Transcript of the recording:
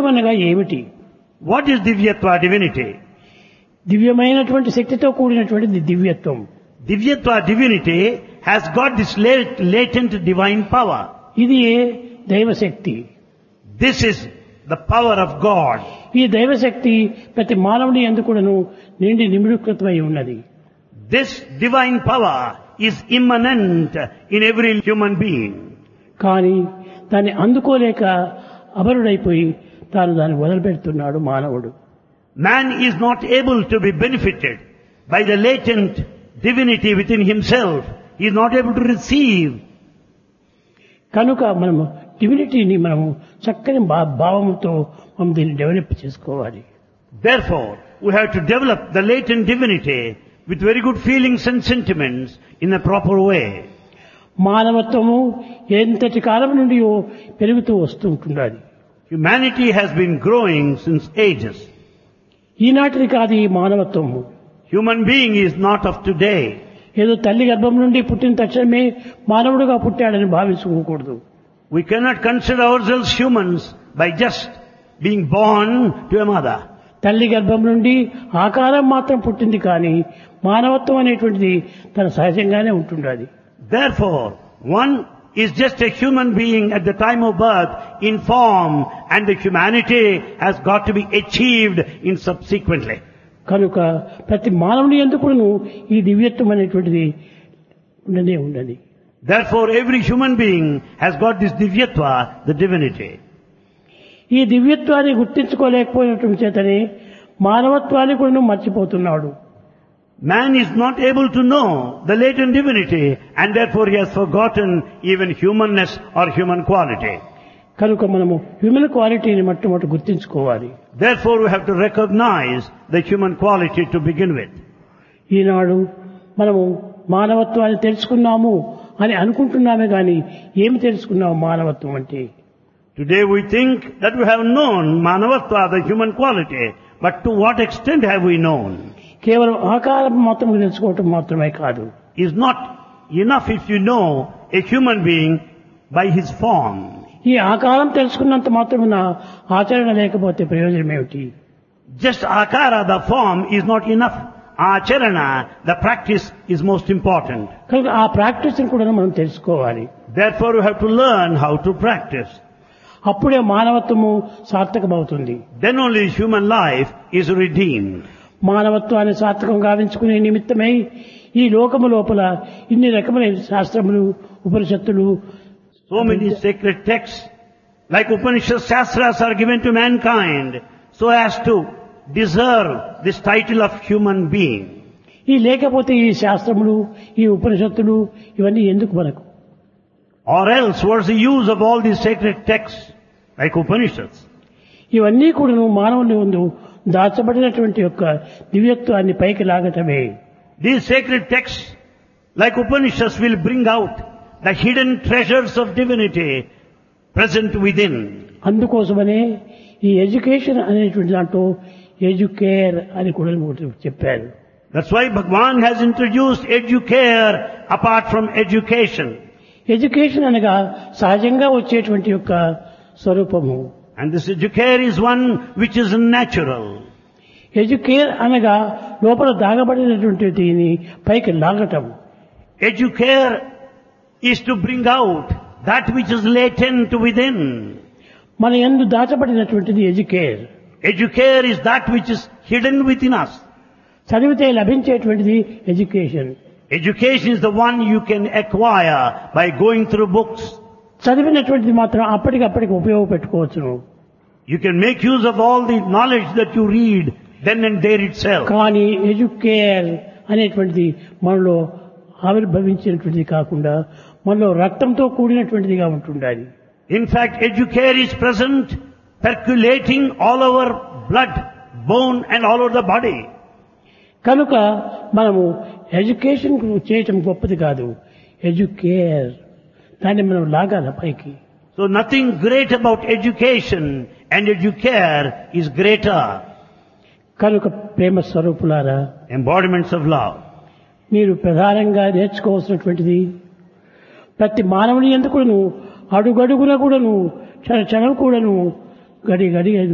అనగా ఏమిటి What is Divyatva divinity? దివ్యమైనటువంటి శక్తితో కూడినటువంటిది దివ్యత్వం Divyatva divinity has got this lat- latent divine power. ఇది దైవశక్తి This is the power of God. ఈ దైవశక్తి ప్రతి మానవుని ఎందుకును నిండి నిమిడీకృతమై ఉన్నది This divine power is immanent in every human being. కానీ దాన్ని అందుకోలేక అమరుడైపోయి తాను దాన్ని వదిలిపెడుతున్నాడు మానవుడు Man is not able to be benefited by the latent divinity within himself. He is not able to receive. కనుక మనము డివినిటీని మనము చక్కని భా- భావముతో మనం దీన్ని డెవలప్ చేసుకోవాలి Therefore, we have to develop the latent divinity with very good feelings and sentiments in a proper way. మానవత్వము ఎంతటి కాలం నుండి పెరుగుతూ వస్తూ ఉంటున్నది Humanity has been growing since ages. ఈనాటిది కాదు ఈ మానవత్వము Human being is not of today. ఏదో తల్లి గర్భం నుండి పుట్టిన తక్షణమే మానవుడుగా పుట్టాడని భావించుకోకూడదు We cannot consider ourselves humans by just being born to a mother. తల్లి గర్భం నుండి ఆకారం మాత్రం పుట్టింది కానీ మానవత్వం అనేటువంటిది తన సహజంగానే ఉంటుండాలి Therefore, one is just a human being at the time of birth in form and the humanity has got to be achieved in subsequently. కనుక ప్రతి మానవుని ఎందుకును ఈ దివ్యత్వం అనేటువంటిది ఉండనే ఉండదు Therefore, every human being has got this divyatva, the divinity. ఈ దివ్యత్వాన్ని గుర్తించుకోలేకపోయినటువంటి చేతనే మానవత్వాన్ని కూడా మర్చిపోతున్నాడు Man is not able to know the latent divinity and therefore he has forgotten even humanness or human quality. కనుక మనము హ్యూమన్ క్వాలిటీని మొట్టమొదటి గుర్తించుకోవాలి Therefore we have to recognize the human quality to begin with. ఈనాడు మనము మానవత్వాన్ని తెలుసుకున్నాము అని అనుకుంటున్నామే కానీ ఏమి తెలుసుకున్నాము మానవత్వం అంటే Today we think that we have known Manavatva, the human quality, but to what extent have we known? కేవలం ఆకారం మాత్రం తెలుసుకోవటం మాత్రమే కాదు Is not enough if you know a human being by his form. ఈ ఆకారం తెలుసుకున్నంత మాత్రమున ఆచరణ లేకపోతే ప్రయోజనం ఏమిటి Just akara, the form, is not enough. Acharana, the practice, is most important. కనుక ఆ ప్రాక్టీస్ కూడా మనం తెలుసుకోవాలి Therefore we have to learn how to practice. అప్పుడే మానవత్వము సార్థకమవుతుంది Then only human life is redeemed. మానవత్వాన్ని సార్థకం గావించుకునే నిమిత్తమై ఈ లోకము లోపల ఇన్ని రకమైన శాస్త్రములు ఉపనిషత్తులు So many sacred texts, like Upanishad Shastras, are given to mankind so as to deserve this title of human being. ఈ లేకపోతే ఈ శాస్త్రములు ఈ ఉపనిషత్తులు ఇవన్నీ ఎందుకు మనకు Or else, what's the use of all these sacred texts, like Upanishads? ఇవన్నీ కూడా మానవుని ముందు దాచబడినటువంటి యొక్క దివ్యత్వాన్ని పైకి లాగటమే These sacred texts, like Upanishads, will bring out the hidden treasures of divinity present within. అందుకోసమనే ఈ ఎడ్యుకేషన్ అనేటువంటి దాంట్లో ఎడ్యుకేర్ అని కూడా ఒకటి చెప్పారు That's why Bhagwan has introduced educare apart from education. Education అనగా సహజంగా వచ్చేటువంటి యొక్క స్వరూపము And this educare is one which is natural. Educare అనగా లోపల దాగబడినటువంటి దీన్ని పైకి లాగటం Educare is to bring out that which is latent within. మన ఎందు దాచబడినటువంటిది educare Educare is that which is hidden within us. చదివితే లభించేటువంటిది education Education is the one you can acquire by going through books. చదివినటువంటిది మాత్రం అప్పటికప్పటికి ఉపయోగపెట్టుకోవచ్చును You can make use of all the knowledge that you read then and there itself. కానీ educare అనేటువంటిది మనలో ఆవిర్భవించినటువంటిది కాకుండా మనలో రక్తంతో కూడినటువంటిదిగా ఉంటుండాలి In fact, educare is present, percolating all over blood, bone and all over the body. కనుక మనము education చేయటం గొప్పది కాదు ఎడ్యుకేర్ దాన్ని మనం లాగాల పైకి So nothing great about education and educare is greater. కనుక ప్రేమ స్వరూపులారా Embodiments of love. మీరు ప్రధానంగా నేర్చుకోవాల్సినటువంటిది ప్రతి మానవుని ఎందుకును అడుగడుగున కూడాను క్షణ క్షణం కూడాను గడి గడి